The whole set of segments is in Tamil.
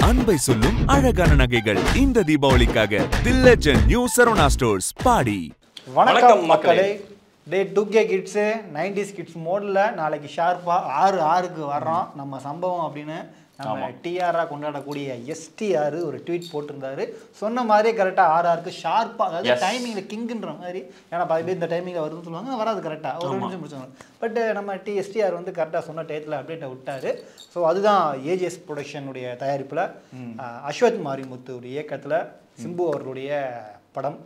அன்பை சொல்லும் அழகான நகைகள் இந்த தீபாவளிக்காக the legend new Saravana stores Padi வணக்கம் வணக்கம் மக்களே மக்களே. டே two K kids nineties kids மோடில் நாளைக்கு ஷார்ப்பாக ஆறு ஆறுக்கு வர்றோம் நம்ம சம்பவம் அப்படின்னு நம்ம டிஆராக கொண்டாடக்கூடிய எஸ்டிஆர் ஒரு ட்வீட் போட்டிருந்தாரு சொன்ன மாதிரியே கரெக்டாக ஆறு ஆறுக்கு ஷார்ப்பாக அதாவது Yes. டைமிங்கில் கிங்குன்ற மாதிரி ஏன்னா பாதி பேர் இந்த டைமிங்கில் வருதுன்னு சொல்லுவாங்க வராது கரெக்டாக ஒரு நிமிஷம் முடிச்சாங்க பட் நம்ம டி எஸ்டிஆர் வந்து கரெக்டாக சொன்ன டயத்தில் அப்டேட்டை விட்டாரு ஸோ அதுதான் ஏஜிஎஸ் ப்ரொடக்ஷனுடைய தயாரிப்பில் அஸ்வத் மாரிமுத்து ஒரு இயக்கத்தில் சிம்பு அவர்களுடைய படம்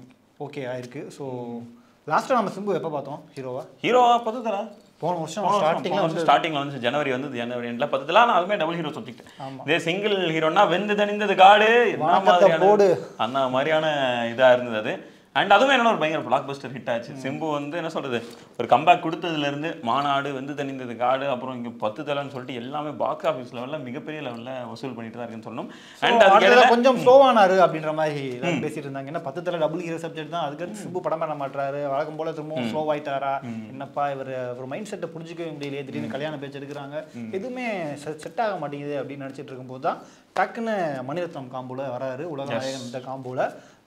ஓகே ஆயிருக்கு ஸோ லாஸ்ட்டாக நம்ம சிம்பு எப்போ பார்த்தோம் ஹீரோவா ஹீரோவா பத்து தரா போன வருஷம் ஸ்டார்டிங்கில் வந்து ஸ்டார்டிங்ல வந்து ஜனவரி வந்து ஜனவரி எண்ட்ல பத்துலாம் நான் அதுமே டபுள் ஹீரோ சப்ஜெக்ட் இதே சிங்கிள் ஹீரோனா வெந்து தணிந்தது காடு என்ன வணக்கத்தை மாதிரியான போடு. அந்த மாதிரியான இதா இருந்தது அது அண்ட் அதுவும் என்னன்னா ஒரு பயங்கர பிளாக் பஸ்டர் ஹிட் ஆச்சு சிம்பு வந்து என்ன சொல்றது ஒரு கம்பேக் கொடுத்ததுல இருந்து மாநாடு வெந்து தணிந்தது காடு அப்புறம் இங்க பத்து தலைன்னு சொல்லிட்டு எல்லாமே பாக்ஸ் ஆஃபீஸ் லெவல்ல மிகப்பெரிய லெவல்ல வசூல் பண்ணிட்டு தான் இருக்குன்னு சொல்லணும் அண்ட் அடுத்தது அதுக்கு கொஞ்சம் ஸ்லோவானாரு அப்படின்ற மாதிரி எல்லாரும் பேசிட்டு இருந்தாங்க என்ன பத்து தலை டபுள் ஹீரோ சப்ஜெக்ட் தான் அதுக்கு சிம்பு படம் பண்ண மாட்டாரு வழக்கம் போல திரும்பவும் ஸ்லோ ஆயிட்டாரா என்னப்பா இவர் ஒரு மைண்ட் செட்டை புரிஞ்சுக்கவே முடியலையே திடீர்னு கல்யாண பேச்சு எடுக்கிறாங்க எதுவுமே செட் ஆக மாட்டேங்குது அப்படின்னு நினைச்சிட்டு இருக்கும்போது தான் டக்குன்னு மணிரத்னம் காம்போல வராரு உலக நாயகன் இந்த காம்போல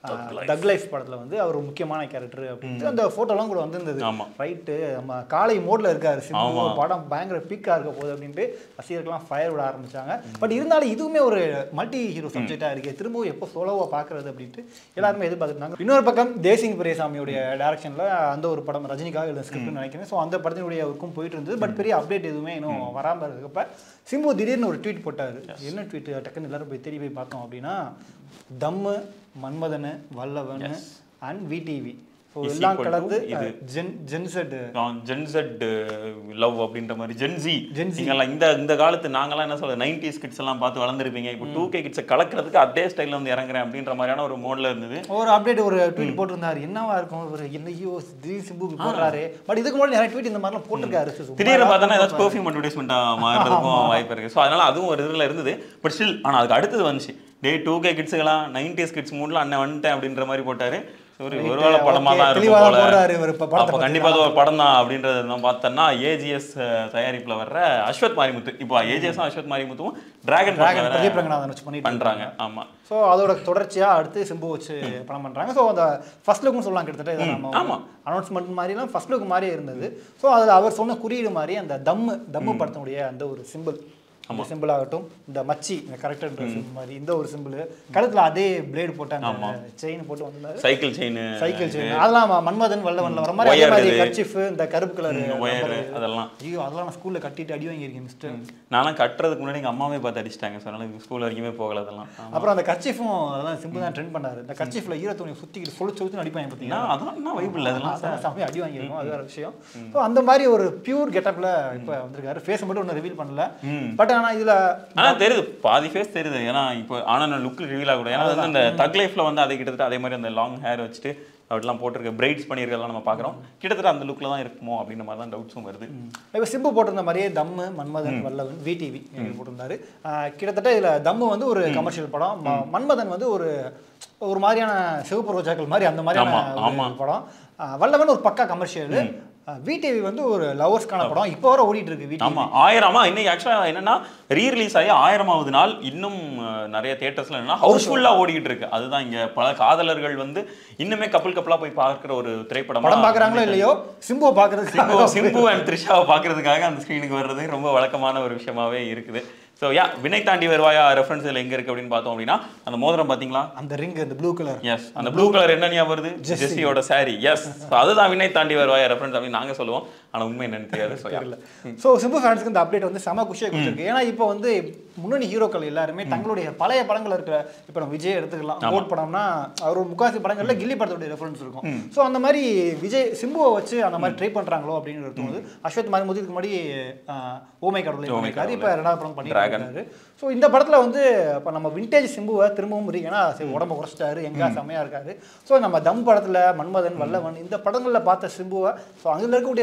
தக் லைஃப் படத்துல வந்து அவர் ஒரு முக்கியமான கேரக்டர் அப்படின்னு அந்த போட்டோலாம் கூட வந்திருந்தது ஆமா. ரைட்டு நம்ம காலை மோட்ல இருக்காரு சிம்பு ஆமா. படம் பயங்கர பீக்கா இருக்க போகுது அப்படின்ட்டு ரசிகர்கள்லாம் ஃபயர் விட ஆரம்பிச்சாங்க பட் இருந்தாலும் இதுவுமே ஒரு மல்டி ஹீரோ சப்ஜெக்டா இருக்கு திரும்பவும் எப்போ சோலோவா பாக்குறது அப்படின்ட்டு எல்லாருமே எதிர்பார்த்துருந்தாங்க இன்னொரு பக்கம் தேசிங் பெரியசாமியுடைய டைரக்ஷன்ல அந்த ஒரு படம் ரஜினிக்காக எழுத ஸ்கிரிப்ட் நினைக்கிறேன் ஸோ அந்த படத்தினுடைய ஒர்க்கும் போயிட்டு இருந்தது பட் பெரிய அப்டேட் எதுவுமே இன்னும் வராம இருக்கப்ப சிம்பு திடீர்னு ஒரு ட்வீட் போட்டாரு என்ன ட்வீட் டக்குன்னு எல்லாரும் போய் தேடி போய் பார்த்தோம் அப்படின்னா தம்மு மன்மதனு Vallavan and VTV so Is எல்லாம் equal to கலந்து இது. ஜென் ஜென்செட் ஜென்செட் லவ் அப்படின்ற மாதிரி ஜென்சி Gen Z. நீங்கெல்லாம் இந்த இந்த காலத்து நாங்கெல்லாம் என்ன சொல்றது நைன்டிஸ் கிட்ஸ் எல்லாம் பார்த்து வளர்ந்துருப்பீங்க இப்போ டூ கே கிட்ஸை கலக்கிறதுக்கு அதே ஸ்டைல்ல வந்து இறங்குறேன் அப்படின்ற மாதிரியான ஒரு மோட்ல இருந்தது ஒரு அப்டேட் ஒரு ட்வீட் போட்டிருந்தாரு என்னவா இருக்கும் ஒரு என்னையோ திடீர் சிம்பு இப்படி போடுறாரு பட் இதுக்கு முன்னாடி நிறைய ட்வீட் இந்த மாதிரிலாம் போட்டிருக்காரு சும்மா திடீர்னு பார்த்தோன்னா ஏதாச்சும் பெர்ஃப்யூம் அட்வர்டைஸ்மெண்ட்டாக மாறுறதுக்கும் வாய்ப்பு இருக்கு ஸோ அதனால அதுவும் ஒரு இதில் இருந்தது பட் ஸ்டில் ஆனால் அதுக்கு அடுத்தது வந்துச்சு டே டூ கே கிட்ஸுக்கெல்லாம் நைன்டிஸ் கிட்ஸ் மூட்ல அண்ணன் வந்துட்டேன் அப்படின்ற மாதிரி போட்டாரு ஒரு Right. ஒருவேளை படமா Okay, தான் இருக்கும் தெளிவா தான் போல போடுறாரு இவரு இப்ப படத்தை அப்போ கண்டிப்பா அது ஒரு படம் தான் அப்படின்றது நான் பார்த்தோன்னா ஏஜிஎஸ் தயாரிப்புல வர்ற அஸ்வத் மாரிமுத்து இப்போ ஏஜிஎஸும் அஸ்வத் மாரிமுத்துவும் டிராகன் டிராகன் பிரதீப் ரங்கநாதன் வச்சு பண்ணிட்டு பண்றாங்க ஆமா ஸோ அதோட தொடர்ச்சியா அடுத்து சிம்பு வச்சு படம் பண்றாங்க ஸோ அந்த ஃபர்ஸ்ட் லுக்கும் சொல்லலாம் கிட்டத்தட்ட இதை ஆமா. நம்ம அனௌன்ஸ்மெண்ட் மாதிரிலாம் ஃபர்ஸ்ட் லுக் மாதிரியே இருந்தது ஸோ அதில் அவர் சொன்ன குறியீடு மாதிரி அந்த தம்மு தம்மு படத்தினுடைய அந்த ஒரு சிம்பிள் அந்த சிம்பிள் ஆகட்டும் இந்த மச்சி இந்த கரெக்டர் சிம்பிள் மாதிரி இந்த ஒரு சிம்பிள் கழுத்துல அதே பிளேடு போட்டு அந்த செயின் போட்டு வந்திருந்தாரு சைக்கிள் செயின் சைக்கிள் செயின் அதெல்லாம் மன்மதன் வல்லவன்ல வர மாதிரி அதே Wire மாதிரி இது. கர்ச்சிஃப் இந்த கருப்பு கலர் ஒயர் அதெல்லாம் ஐயோ அதெல்லாம் நான் ஸ்கூல்ல கட்டிட்டு அடி வாங்கியிருக்கேன் மிஸ்டர் நான்லாம் கட்டுறதுக்கு முன்னாடி எங்க அம்மாவே பார்த்து அடிச்சிட்டாங்க ஸோ அதனால ஸ்கூல் வரைக்குமே போகல அதெல்லாம் அப்புறம் அந்த கர்ச்சிஃபும் அதெல்லாம் சிம்பிள் தான் ட்ரெண்ட் பண்ணாரு இந்த கர்ச்சிஃப்ல ஈர துணி சுத்திக்கிட்டு சொல்லி சொல்லி அடிப்பாங்க பார்த்தீங்கன்னா நான் அதெல்லாம் என்ன வைப் இல்லை அதெல்லாம் அதெல்லாம் செம்மையா அடி வாங்கியிருக்கோம் அது வேற விஷயம் ஸோ அந்த மாதிரி ஒரு பியூர் கெட்டப்ல இப்போ வந்திருக்காரு ஃபேஸ் மட்டும் ஒன்றும் ரிவீல் பண்ணல பட் ஆனா இதுல ஆனா தெரியுது பாதி ஃபேஸ் தெரியுது ஏன்னா இப்போ ஆனா லுக் ரிவீல் ஆகக்கூடாது ஏன்னா வந்து இந்த தக் லைஃப்ல வந்து அதை கிட்டத்தட்ட அதே மாதிரி அந்த லாங் ஹேர் வச்சுட்டு அப்படிலாம் போட்டிருக்க பிரைட்ஸ் பண்ணியிருக்கலாம் நம்ம பார்க்குறோம் கிட்டத்தட்ட அந்த லுக்கில் தான் இருக்குமோ அப்படின்ற மாதிரி தான் டவுட்ஸும் வருது இப்போ சிம்பு போட்டிருந்த மாதிரியே தம்மு மன்மதன் வல்லவன் விடிவி போட்டிருந்தாரு ஆஹ் கிட்டத்தட்ட இதுல தம்மு வந்து ஒரு கமர்ஷியல் படம் ம- மன்மதன் வந்து ஒரு ஒரு மாதிரியான சிவப்பு ரோஜாக்கள் மாதிரி அந்த மாதிரியான ஆமா, ஒரு ஆமா. படம் ஆஹ் வல்லவன் ஒரு பக்கா கமர்ஷியல் விடிவி வந்து ஒரு லவர்ஸ்க்கான படம் இப்போ வர ஓடிட்டு இருக்கு விடிவி ஆமா ஆயிரமா இன்னைக்கு ஆக்சுவலா என்னன்னா ரீ ரிலீஸ் ஆகி ஆயிரமாவது நாள் இன்னும் அஹ், நிறைய தியேட்டர்ஸ்ல என்னன்னா ஹவுஸ்ஃபுல்லா ஓடிட்டு இருக்கு அதுதான் இங்க பல காதலர்கள் வந்து இன்னுமே கப்பல் கப்பலா போய் பார்க்குற ஒரு திரைப்படம் படம் பாக்குறாங்களோ இல்லையோ சிம்புவை பாக்குறது சிம்பு சிம்பு அண்ட் த்ரிஷாவை பார்க்கறதுக்காக அந்த ஸ்க்ரீனுக்கு வர்றது ரொம்ப வழக்கமான ஒரு விஷயமாவே இருக்குது ஸோ யா வினை தாண்டி வருவாயா ரெஃபரன்ஸ் இதில் எங்க இருக்கு அப்படின்னு பார்த்தோம் அப்படின்னா அந்த மோதிரம் பாத்தீங்களா அந்த ரிங் அந்த ப்ளூ கலர் எஸ் அந்த ப்ளூ கலர் என்ன ஞாபகம் வருது ஜெஸ்ஸியோட சாரி எஸ் அதுதான் வினை தாண்டி வருவாயா ரெஃபரன்ஸ் அப்படின்னு நாங்க சொல்லுவோம் ஆனா உண்மை என்னன்னு தெரியாது ஸோ தெரியல ஸோ சிம்பு ஃபேன்ஸ்க்கு இந்த அப்டேட் வந்து செம குஷியாக கொடுத்துருக்கு ஏன்னா இப்போ வந்து முன்னணி ஹீரோக்கள் எல்லாருமே தங்களுடைய பழைய படங்கள் இருக்கிற இப்போ நம்ம விஜய் எடுத்துக்கலாம் கோட் படம்னா அவர் ஒரு முக்காசி படங்கள்ல கில்லி படத்துடைய ரெஃபரன்ஸ் இருக்கும் ஸோ அந்த மாதிரி விஜய் சிம்புவை வச்சு அந்த மாதிரி ட்ரை பண்றாங்களோ அப்படின்னு தோணுது அஸ்வத் மாரிமுத்து இதுக்கு முன்னாடி ஆஹ், ஓமை கடவுளை பண்ணியிருக்காரு இப்போ ரெண்டாவது படம் பண்ணியிருக்காரு ஸோ இந்த படத்துல வந்து இப்போ நம்ம விண்டேஜ் சிம்புவை திரும்பவும் இருக்கு ஏன்னா சரி, உடம்ப குறைச்சிட்டாரு எங்க செம்மையா இருக்காரு ஸோ நம்ம தம் படத்துல மன்மதன் வல்லவன் இந்த படங்கள்ல பார்த்த சிம்புவை ஸோ அதில் இருக்கக்கூடிய ரெஃபரன்ஸான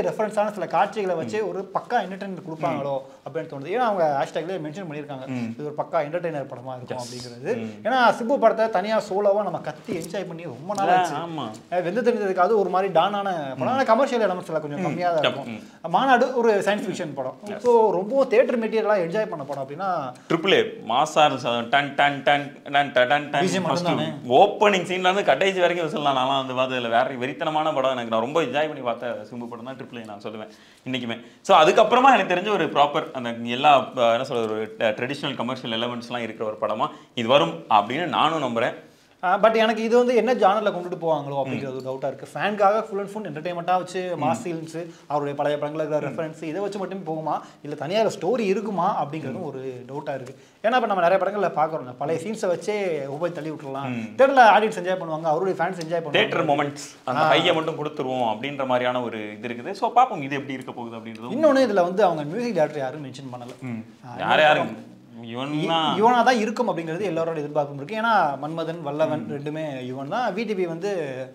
ஷார்க்கான சில காட்சிகளை வச்சு ஒரு பக்கா என்டர்டைனர் கொடுப்பாங்களோ அப்படின்னு தோணுது ஏன்னா அவங்க ஹேஷ்டேக்லேயே மென்ஷன் பண்ணியிருக்காங்க இது ஒரு பக்கா என்டர்டைனர் படமா இருக்கும் அப்படிங்கிறது ஏன்னா சிம்பு படத்தை தனியா சோலோவா நம்ம கத்தி என்ஜாய் பண்ணி ரொம்ப நாள் ஆச்சு ஆமா அஹ் வெந்து தெரிஞ்சதுக்கு அது ஒரு மாதிரி டானான படம் ஆனால் கமர்ஷியல் எலமெண்ட்ஸ் எல்லாம் கொஞ்சம் கம்மியாக தான் இருக்கும் மாநாடு ஒரு சயின்ஸ் ஃபிக்ஷன் படம் ஸோ ரொம்ப தேட்டர் மெட்டீரியலாக என்ஜாய் பண்ண படம் அப்படின்னா ட்ரிபிள் ஏ மாசா இருந்துச்சு அது டன் டன் டன் டன் டன் டன் டன் BGM ஃபர்ஸ்ட் மட்டும்தானே? ஓப்பனிங் சீன்ல இருந்து கடைசி வரைக்கும் விசில் நான்லாம் வந்து பார்த்ததுல வேற வெறித்தனமான படம் எனக்கு நான் ரொம்ப என்ஜாய் பண்ணி பார்த்த சிம்பு படம் தான் ட்ரிபிள் ஏ நான் சொல்லுவேன் இன்னைக்குமே ஸோ அதுக்கப்புறமா எனக்கு தெரிஞ்ச ஒரு ப்ராப்பர் அந்த எல்லா அஹ், என்ன சொல்றது ஒரு ட்ரெடிஷ்னல் கமர்ஷியல் எலமெண்ட்ஸ்லாம் இருக்கிற ஒரு படமா இது வரும் அப்படின்னு நானும் நம்புறேன் பட் எனக்கு இது வந்து என்ன ஜானரில் கொண்டுட்டு போவாங்களோ அப்படிங்கிறது ஒரு டவுட்டாக இருக்குது ஃபேனுக்காக ஃபுல் அண்ட் ஃபுல் என்டர்டைன்மெண்ட்டாக வச்சு மாஸ் சீன்ஸு அவருடைய பழைய படங்களில் இருக்கிற ரெஃபரன்ஸ் இதை வச்சு மட்டுமே போகுமா இல்லை தனியாக ஸ்டோரி இருக்குமா அப்படிங்கிறதும் ஒரு டவுட்டாக இருக்குது ஏன்னா இப்போ நம்ம நிறைய படங்களில் பார்க்குறோம் பழைய சீன்ஸை வச்சே போய் தள்ளி விட்டுறலாம் தேட்டரில் ஆடியன்ஸ் என்ஜாய் பண்ணுவாங்க அவருடைய ஃபேன்ஸ் என்ஜாய் பண்ணுவாங்க தேட்டர் மொமெண்ட்ஸ் அந்த ஹையை மட்டும் கொடுத்துருவோம் அப்படின்ற மாதிரியான ஒரு இது இருக்குது ஸோ பார்ப்போம் இது எப்படி இருக்க போகுது அப்படின்றதும் இன்னொன்று இதில் வந்து அவங்க மியூசிக் டேரக்டர் யாரும் மென்ஷன் பண்ணலை யார் யாரும் இவன்னா யுவனா தான் இருக்கும் அப்படிங்கிறது எல்லாரோட எதிர்பார்ப்பும் இருக்கு ஏன்னா மன்மதன் வல்லவன் ரெண்டுமே யுவன் தான் விடிபி வந்து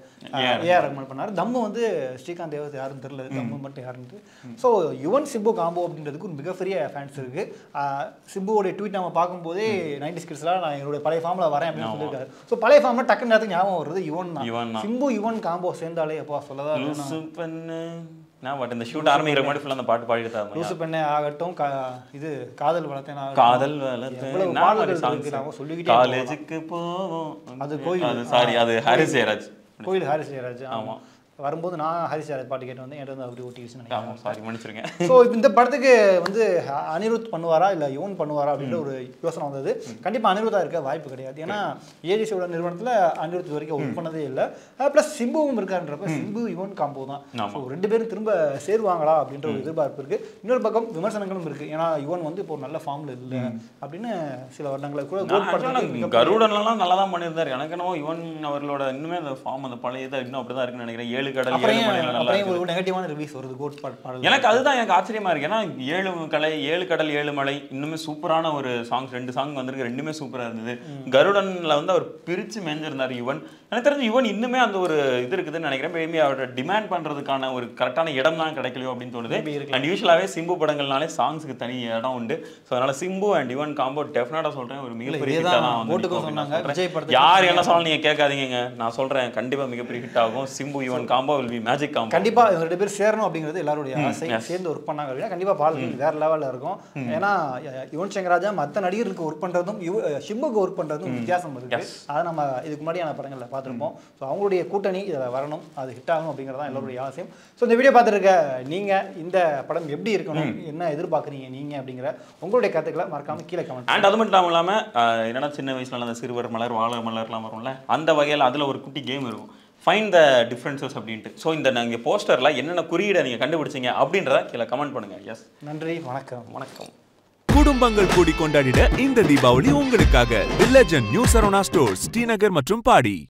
ஏஆர் ரஹ்மான் பண்ணார் தம்மு வந்து ஸ்ரீகாந்த் தேவஸ் யாருன்னு தெரியல தம்மு மட்டும் யாருன்ட்டு ஸோ யுவன் சிம்பு காம்போ அப்படின்றதுக்கு ஒரு மிகப்பெரிய ஃபேன்ஸ் இருக்கு ஆஹ் சிம்புவோடைய ட்வீட் நம்ம பார்க்கும்போதே நைன்டி ஸ்கிட்ஸ்லாம் நான் என்னுடைய பழைய ஃபார்மில் வரேன் அப்படின்னு சொல்லியிருக்காரு ஸோ பழைய ஃபார்மில் டக்குன்னு நேரத்துக்கு ஞாபகம் வருது யுவன் யுவன் தான் தான். சிம்பு யுவன் காம்போ சேர்ந்தாலே அப்பா சொல்லதான் வேணும். லூசு பண்ணு நான் பட் இந்த ஷூட் ஆரம்பிக்கிற மாதிரி ஃபுல்லாக அந்த பாட்டு பாடிட்டு தான் லூசு பெண்ணே ஆகட்டும் கா- இது காதல் வளர்த்தேன் ஆகட்டும். காதல் வளர்த்து எவ்வளவு நான் பாடல்கள் ஒரு songs. இருக்கு, நாம சொல்லிக்கிட்டே போகலாம். காலேஜுக்கு போவோம் அது கோயில். அது சாரி அது ஹாரிஸ் ஜெயராஜ் கோயில் ஹாரிஸ் ஜெயராஜ் ஆமா. ஆமா வரும்போது நான் ஹாரிஸ் ஜெயராஜ் பாட்டு கேட்டு வந்து என்கிட்ட வந்து அப்படி ஓட்டிடுச்சுன்னு நினைக்கிறேன் ஆமா சாரி மன்னிச்சிருங்க ஸோ இந்த படத்துக்கு வந்து அ- அனிருத் பண்ணுவாரா இல்லை யுவன் பண்ணுவாரா அப்படின்ற ஒரு யோசனை வந்தது கண்டிப்பாக அனிருத்தா இருக்க வாய்ப்பு கிடையாது ஏன்னா ஏஜிசியோட நிறுவனத்தில் அனிருத் இது வரைக்கும் ஒர்க் பண்ணதே இல்லை ப்ளஸ் சிம்புவும் இருக்காருன்றப்ப சிம்பு யுவன் காம்போ தான் ஆமா. ஸோ ரெண்டு பேரும் திரும்ப சேருவாங்களா அப்படின்ற ஒரு எதிர்பார்ப்பு இருக்கு இன்னொரு பக்கம் விமர்சனங்களும் இருக்கு ஏன்னா யுவன் வந்து இப்போ ஒரு நல்ல ஃபார்ம்ல இல்லை அப்படின்னு சில வருடங்களை கூட நான் கோட் actually படத்துக்கு மிகப்பெரிய- கருடன்லாம் நல்லா தான் பண்ணியிருந்தாரு எனக்கு என்னவோ யுவன் அவர்களோட இன்னுமே அந்த ஃபார்ம் அந்த பழைய இதாக இன்னும் அப்படிதான் இருக்குன்னு நினைக்கிறேன் ஏழு கடல் அப்புறம் ஏழு ஏன் மலையில நல்லா அப்புறம் இருக்கு ஒரு நெகட்டிவான ரிவ்யூஸ் வருது கோட் பாடல் எனக்கு அதுதான் எனக்கு ஆச்சரியமா இருக்கு ஏன்னா ஏழு கலை ஏழு கடல் ஏழு மலை இன்னுமே சூப்பரான ஒரு சாங்ஸ் ரெண்டு சாங் வந்திருக்கு ரெண்டுமே சூப்பரா இருந்தது கருடன்ல வந்து அவர் பிரிச்சு மேஞ்சிருந்தார் யுவன் எனக்கு தெரிஞ்சு யுவன் இன்னுமே அந்த ஒரு இது இருக்குதுன்னு நினைக்கிறேன் மேபி அவரோட டிமாண்ட் பண்றதுக்கான ஒரு கரெக்டான இடம் தான் கிடைக்கலையோ அப்படின்னு தோணுது Maybe இருக்கலாம். அண்ட் யூஸ்வலாவே சிம்பு படங்கள்னாலே சாங்ஸ்க்கு தனி இடம் உண்டு ஸோ அதனால சிம்பு அண்ட் யுவன் காம்போ டெஃபினட்டா சொல்றேன் ஒரு மிகப்பெரிய இதேதான் ஹிட்டா தான் வந்து போட்டுக்கோ நிக்கும் அப்படின்னு நான் சொன்னாங்க. விஜய் சொல்றேன். படத்துக்கு யார் என்ன சொன்னாலும் நீங்க கேட்காதீங்க நான் சொல்றேன் கண்டிப்பா மிகப்பெரிய ஹிட் ஆகும் Simbu Yuvan combo will be magic combo கண்டிப்பா இவங்க ரெண்டு பேரும் சேரணும் அப்படிங்கிறது எல்லாருடைய ஆசை சேர்ந்து ஒர்க் பண்ணாங்க அப்படின்னா கண்டிப்பா பாடல்கள் வேற லெவல்ல இருக்கும் ஏன்னா அஹ், யுவன் சங்கர் ராஜா மத்த நடிகர்களுக்கு ஒர்க் பண்றதும் யுவ- அஹ், சிம்புக்கு ஒர்க் பண்றதும் வித்தியாசம் இருக்கு அதை நம்ம இதுக்கு முன்னாடியான படங்கள்ல பார்த்திருப்போம் ஸோ அவங்களுடைய கூட்டணி இதில் வரணும் அது ஹிட் ஆகணும் அப்படிங்கிறது தான் எல்லாருடைய ஆசையும் ஸோ இந்த வீடியோ பார்த்துருக்க நீங்க இந்த படம் எப்படி இருக்கணும் என்ன எதிர்பார்க்குறீங்க நீங்க அப்படிங்கிற உங்களுடைய கருத்துக்களை மறக்காம கீழே கமெண்ட் அண்ட் அது மட்டும் இல்லாம ஆஹ், என்னன்னா சின்ன வயசுல அந்த சிறுவர் மலர் வாழ மலர்லாம் வரும்ல அந்த வகையில் அதுல ஒரு குட்டி கேம் இருக்கும் ஃபைன் த டிஃப்ரென்சஸ் அப்படின்ட்டு ஸோ இந்த நீங்கள் போஸ்டர்ல என்னென்ன குறியீடை நீங்க கண்டுபிடிச்சீங்க அப்படின்றத கீழே கமெண்ட் பண்ணுங்க எஸ் நன்றி வணக்கம் வணக்கம் குடும்பங்கள் கூடி கொண்டாடிட இந்த தீபாவளி உங்களுக்காக the legend new Saravana stores Srinagar மற்றும் பாடி